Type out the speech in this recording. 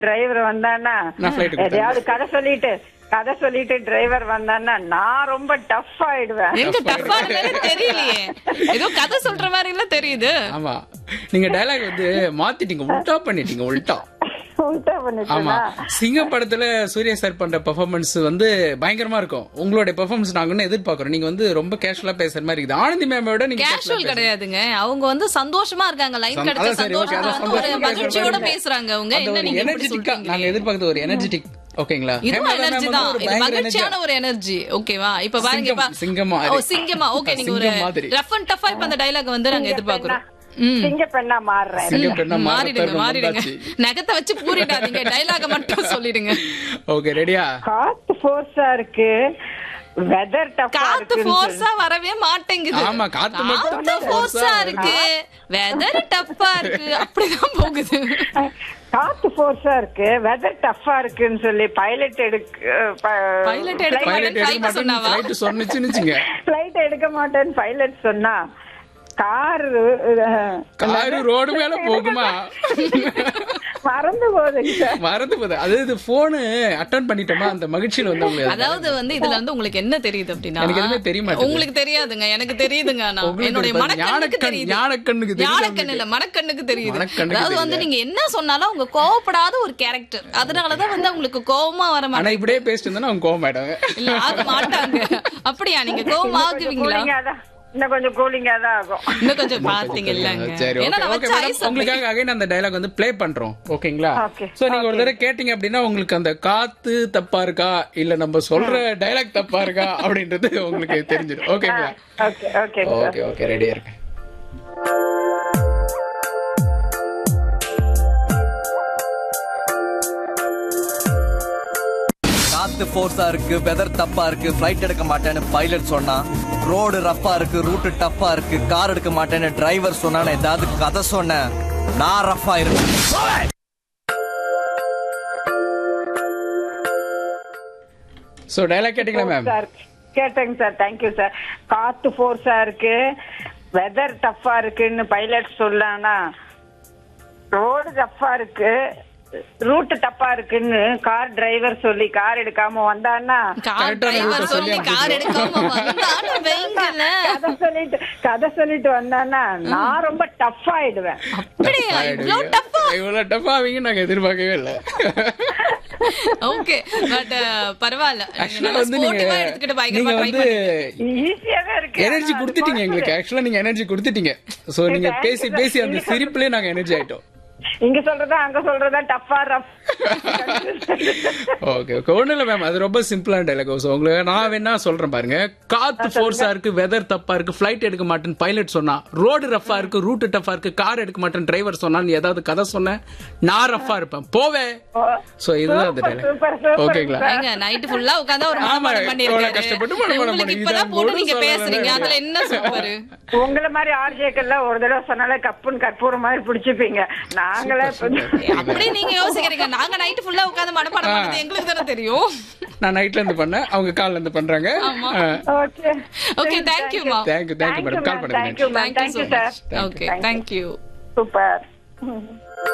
Driver வந்தான்னா நான் flight க்கு எதையாவது கதை சொல்லிட்டு கதை சொல்லிட்டு டிரைவர் வந்தான்னா நான் ரொம்ப டஃப் ஆயிடுவேன் எங்க டஃப்பானதானே தெரியலையே ஏதோ கதை சொல்ற மாதிரி எல்லாம் தெரியுது ஆமா நீங்க டயலாக் வந்து மாத்திட்டீங்க உல்டா பண்ணிட்டீங்க உல்டா உல்டா ஆமா பண்ணிட்டேனா சிங்கம் படத்துல சூர்யா சார் பண்ற பெர்ஃபார்மன்ஸ் வந்து பயங்கரமா இருக்கும் உங்களுடைய பெர்ஃபார்மன்ஸ் நாங்க இன்னும் எதிர்பார்க்கறோம் நீங்க வந்து ரொம்ப கேஷுவலா பேசுற மாதிரி இருக்குது ஆனந்தி மேமோட நீங்க casual-ஆ கேஷுவல் பேசுறீங்க. கிடையாதுங்க அவங்க வந்து சந்தோஷமா இருக்காங்க லைன் சந்தோ- கிடைச்ச அதான் சரி, okay, சந்தோஷமா அதான் வந்து ஒரு சந்தோஷமா மகிழ்ச்சியோட பேசுறாங்க. பேசுறாங்க அவங்க அந்த என்ன ஒரு நீங்க இப்படி எனர்ஜெட்டிக்கா நாங்க சொல்றீங்க எதிர்பார்க்கறது ஒரு எனர்ஜெட்டிக் ஓகேங்களா இதுவும் ஹேமலதா எனர்ஜி ma'am தான் வந்து ஒரு இது பயங்கர மகிழ்ச்சியான energy. ஒரு எனர்ஜி ஓகேவா இப்ப பாருங்க சிங்கம், இப்ப- சிங்கம் மாதிரி. ஓ சிங்கமா ஓகே நீங்க ஒரு சிங்கம் மாதிரி. ரஃப் அண்ட் டஃபா இப்ப அந்த டயலாக் வந்து நாங்க எதிர்பார்க்கிறோம் ம் சிங்க பெண்ணா மாறுறேன் சிங்கம் பெண்ணா மாற மாறிடுங்க தருணம் மாறிடுங்க வந்தாச்சு. நகத்தை வச்சு பூரிடாதீங்க டயலாக மட்டும் சொல்லிடுங்க ஓகே ரெடியா காத்து ஃபோர்ஸா இருக்கு வெதர் டஃபா காத்து இருக்கு ஃபோர்ஸா வரவே மாட்டேங்குது ஆமா, காத்து மட்டும் காத்து force-ஆ ஃபோர்ஸா இருக்கு வெதர் டஃப்பா இருக்கு அப்படிதான் போகுது காத்து ஃபோர்ஸா இருக்கு வெதர் டஃபா இருக்குன்னு சொல்லி பைலட் எடுக்க Pilot எடுக்க பைலட் flight எடுக்க மாட்டேன் சொன்னாவா? ஃபிளைட் சொன்னுச்சுன்னு வச்சுங்க பிளைட் எடுக்க மாட்டேன்னு பைலட் சொன்னா கார் காரு ரோடு மேல போகுமா மறந்து போகுதுங்க சார் மறந்து போகுது அது இது போனு அட்டன் பண்ணிட்டோமா அந்த மகிழ்ச்சியில வந்து உங்களுக்கு அதாவது வந்து இதுல வந்து உங்களுக்கு என்ன தெரியுது அப்படின்னா எனக்கு எதுவுமே தெரிய மாட்டேங்குது. உங்களுக்கு தெரியாதுங்க எனக்கு தெரியுதுங்க ஆனா உங்களுக்கு என்னுடைய இப்ப மனக்கண்ணுக்கு ஞானக்கண்- தெரியுது ஞானக்கண்ணுக்கு தெரியுது ஞானக்கண்ணு இல்ல மனக்கண்ணுக்கு தெரியுது மனக்கண்ணுக்கு அதாவது வந்து தெரியுது. நீங்க என்ன சொன்னாலும் அவங்க கோவப்படாத ஒரு கேரக்டர் அதனாலதான் வந்து அவங்களுக்கு கோவமா வர ஆனா மாட்டாங்க இப்படியே பேசிட்டு இருந்தா அவங்க கோவம் ஆயிடுவாங்க இல்ல ஆக மாட்டாங்க அப்படியா நீங்க கோவம் ஆகுவீங்களா கூலிங்கா தான் இன்னும் கொஞ்சம் கூலிங்கா தான் ஆகும் இன்னும் கொஞ்சம் பாத்தீங்க இல்லங்க சரி ஏன்னா ஓகே நான் ஓகே வச்ச மேடம் ஐஸ் உங்களுக்காக அகைன் அந்த டயலாக் வந்து ப்ளே பண்றோம் ஓகேங்களா Okay, சோ நீங்க ஒரு தடவை கேட்டீங்க அப்படின்னா உங்களுக்கு அந்த காத்து தப்பா இருக்கா இல்ல நம்ம சொல்ற டயலாக் தப்பா இருக்கா அப்படின்றது உங்களுக்கு தெரிஞ்சிடும் ஓகேங்களா ஓகே ஓகே ஓகே ஓகே ரெடியா இருக்கு காத்து ஃபோர்ஸா இருக்கு வெதர் தப்பா இருக்கு ஃபிளைட் எடுக்க மாட்டேன்னு பைலட் சொன்னா ரோடு ரஃப்பா இருக்கு ரூட் டஃப்பா இருக்கு கார் எடுக்க மாட்டேன்னு டிரைவர் சொன்னான்னு ஏதாவது கதை சொன்னேன் நான் ரஃப்பா இருக்கேன் சோ டயலாக் கேட்டீங்களா மேம் சார் கேட்டேங்க சார் தேங்க்யூ சார் காத்து ஃபோர்ஸா இருக்கு வெதர் டஃப்பா இருக்குன்னு பைலட் சொல்லானா ரோடு டஃப்பா இருக்கு ரூட் டப்பா இருக்குன்னு கார் டிரைவர் சொல்லி கார் எடுக்காம வந்தான்னா கார் Correct ஆன route டிரைவர் அ சொல்லி சொல்லி கார் எடுக்காம வந்தான்னு வைங்கள கதை சொல்லிட்டு கதை சொல்லிட்டு வந்தான்னா நான் ரொம்ப டஃப் ஆயிடுவேன் அப்படியா இவ்ளோ டஃப்பா இவ்வளவு டஃபா ஆவீங்க நாங்க எதிர்பார்க்கவே இல்ல ஓகே பட் பரவாயில்ல நீங்க ஆக்சுவலா நல்லா வந்து நீங்க ஸ்போர்ட்டிவா எடுத்துக்கிட்டு நீங்க பயங்கரமா ட்ரை வந்து ஈஸியாவே இருக்கு எனர்ஜி ஆனா அது கொடுத்துட்டீங்க எங்களுக்கு ஆக்சுவலா நீங்க எனர்ஜி கொடுத்துட்டீங்க சோ நீங்க Thank you, பேசி sir. பேசி அந்த நீங்க சிரிப்புலயே நாங்க எனர்ஜி ஆயிட்டோம் இங்க சொல்றதா அங்க சொல்றதா டஃப்பா ரஃப் ஓகே ஓகே ஒண்ணு இல்ல மேம் அது ரொம்ப சிம்பிளான டைலாக் ஸோ உங்களுக்கு நான் வேணா சொல்றேன் பாருங்க காத்து ஃபோர்ஸா இருக்கு வெதர் தப்பா இருக்கு ஃபிளைட் எடுக்க மாட்டேன் பைலட் சொன்னா ரோடு ரஃபா இருக்கு ரூட் டஃபா இருக்கு கார் எடுக்க மாட்டேன் டிரைவர் சொன்னா நீ ஏதாவது கதை சொன்ன நான் ரஃபா இருப்பேன் போவே சோ இதுதான் அந்த Super, super, டைலாக் super, ஓகேங்களா ஏங்க நைட் ஃபுல்லா உட்கார்ந்தா ஒரு ஆமா, மனப்பாடம் எவ்வளவு பண்ணிருக்காரு கஷ்டப்பட்டு மனப்பாடம் உங்களுக்கு பண்ணி, இப்பதான் இதான் போட்டு கூட நீங்க சொல்லல. பேசுறீங்க அதுல என்ன சூப்பர் உங்கள மாதிரி ஆர்ஜேக்கள்ல ஒரு தடவை சொன்னாலே கப்புன்னு கற்பூரம் மாதிரி பிடிச்சிப்பீங்க நாங்களே அப்படி நீங்க யோசிக்கிறீங்க நாங்க நைட் ஃபுல்லா உட்கார்ந்து மனப்பாடம் பண்ணது எங்களுக்கு தானே தெரியும் நான் நைட்ல இருந்து பண்ணேன் அவங்க கால்ல இருந்து பண்றாங்க ஓகே ஓகே தேங்க்யூ மா தேங்க்யூ தேங்க்யூ மேடம் கால் பண்ணுங்க thank you ma'am thank you thank you so sir much okay thank you super